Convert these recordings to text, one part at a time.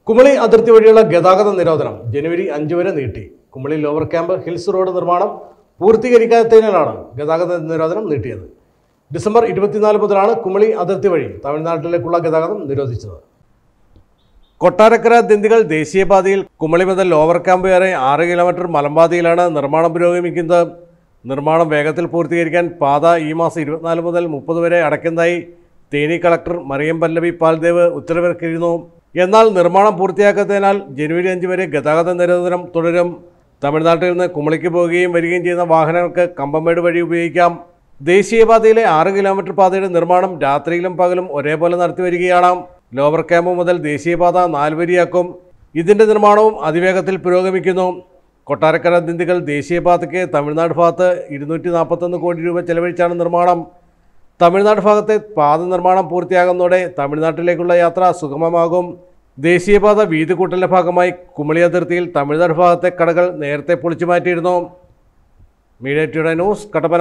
കുമളി അതിർത്തി വഴിയുള്ള ഗതാഗത നിരോധനം ജനുവരി അഞ്ച് വരെ നീട്ടി Kumily lower camp hills road നിർമ്മാണം പൂർത്തീകരിക്കാത്തതിനാലാണ് ഗതാഗത നിരോധനം നീട്ടിയത് ഡിസംബർ ഇരുപത്തിനാല് മുതലാണ് കുമളി അതിർത്തി വഴി തമിഴ്നാട്ടിലേക്കുള്ള ഗതാഗതം നിരോധിച്ചത് കൊട്ടാരക്കര ദിണ്ടിഗൽ ദേശീയപാതയിൽ കുമളി മുതൽ ലോവർ ക്യാമ്പ് വരെ ആറ് കിലോമീറ്റർ മലമ്പാതയിലാണ് നിർമ്മാണം പുരോഗമിക്കുന്നത് നിർമ്മാണം വേഗത്തിൽ പൂർത്തീകരിക്കാൻ പാത ഈ മാസം ഇരുപത്തിനാല് മുതൽ മുപ്പത് വരെ അടയ്ക്കുന്നതായി തേനി കളക്ടർ മറിയം പല്ലവി പാൽദേവ് ഉത്തരവിറക്കിയിരുന്നു എന്നാൽ നിർമ്മാണം പൂർത്തിയാക്കാത്തതിനാൽ ജനുവരി അഞ്ച് വരെ ഗതാഗത നിരോധനം തുടരും തമിഴ്നാട്ടിൽ നിന്ന് കുമളിക്ക് പോവുകയും വരികയും ചെയ്യുന്ന വാഹനങ്ങൾക്ക് കമ്പമേട് വഴി ഉപയോഗിക്കാം ദേശീയപാതയിലെ ആറ് കിലോമീറ്റർ പാതയുടെ നിർമ്മാണം രാത്രിയിലും പകലും ഒരേപോലെ നടത്തി വരികയാണ് ലോവർ ക്യാമ്പ് മുതൽ ദേശീയപാത നാലുവരിയാക്കും ഇതിന്റെ നിർമ്മാണവും അതിവേഗത്തിൽ പുരോഗമിക്കുന്നു കൊട്ടാരക്കര ദിണ്ടിഗൽ ദേശീയപാതയ്ക്ക് തമിഴ്നാട് ഭാഗത്ത് ഇരുന്നൂറ്റി നാൽപ്പത്തൊന്ന് കോടി രൂപ ചെലവഴിച്ചാണ് നിർമ്മാണം തമിഴ്നാട് ഭാഗത്തെ പാത നിർമ്മാണം പൂർത്തിയാകുന്നതോടെ തമിഴ്നാട്ടിലേക്കുള്ള യാത്ര സുഗമമാകും ദേശീയപാത വീതി കൂട്ടലിന്റെ ഭാഗമായി കുമളി അതിർത്തിയിൽ തമിഴ്നാട് ഭാഗത്തെ കടകൾ നേരത്തെ പൊളിച്ചു മാറ്റിയിരുന്നു മീഡിയ ടുഡേ ന്യൂസ് കട്ടപ്പന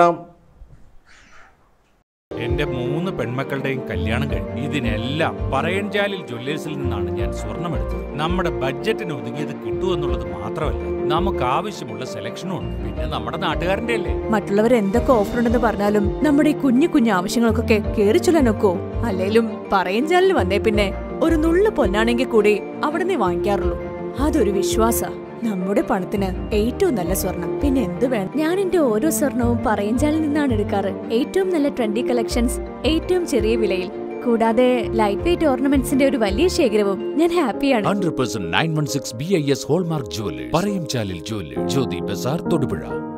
എന്റെ മൂന്ന് പെൺമക്കളുടെയും കല്യാണം കഴിഞ്ഞു ഇതിനെല്ലാം പറയൻചാലിൽ ജ്വല്ലേഴ്സിൽ നിന്നാണ് ഞാൻ സ്വർണം എടുത്തത് നമ്മുടെ ബഡ്ജറ്റിന് ഒതുങ്ങിയത് കിട്ടുമെന്നുള്ളത് മാത്രമല്ല നമുക്ക് ആവശ്യമുള്ള സെലക്ഷനും ഉണ്ട് പിന്നെ നമ്മുടെ നാട്ടുകാരന്റെ അല്ലേ മറ്റുള്ളവർ എന്തൊക്കെ ഓഫർ ഉണ്ടെന്ന് പറഞ്ഞാലും നമ്മുടെ ഈ കുഞ്ഞു കുഞ്ഞു ആവശ്യങ്ങൾക്കൊക്കെ കേറി ചൊല്ലാനൊക്കോ അല്ലേലും പറയും ചാലിൽ വന്നേ പിന്നെ ഒരു നുള്ളു പൊന്നാണെങ്കിൽ കൂടി അവിടെ നിന്ന് വാങ്ങിക്കാറുള്ളൂ അതൊരു വിശ്വാസ നമ്മുടെ പണത്തിന് ഏറ്റവും നല്ല സ്വർണം പിന്നെ എന്ത് വേണം ഞാൻ എന്റെ ഓരോ സ്വർണവും പറയഞ്ചാലിൽ നിന്നാണ് എടുക്കാറ് ഏറ്റവും നല്ല ട്രെൻഡി കളക്ഷൻസ് ഏറ്റവും ചെറിയ വിലയിൽ കൂടാതെ ലൈറ്റ് വെയിറ്റ് ഓർണമെന്റ്സിന്റെ ഒരു വലിയ ശേഖരവും ഞാൻ ഹാപ്പിയാണ് hundred percent nine one six B I S hallmark jewellers പറയും ചാലിൽ ജുവല്ലേഴ്സ് ജ്യോതി ബസാർ തൊടുപുഴ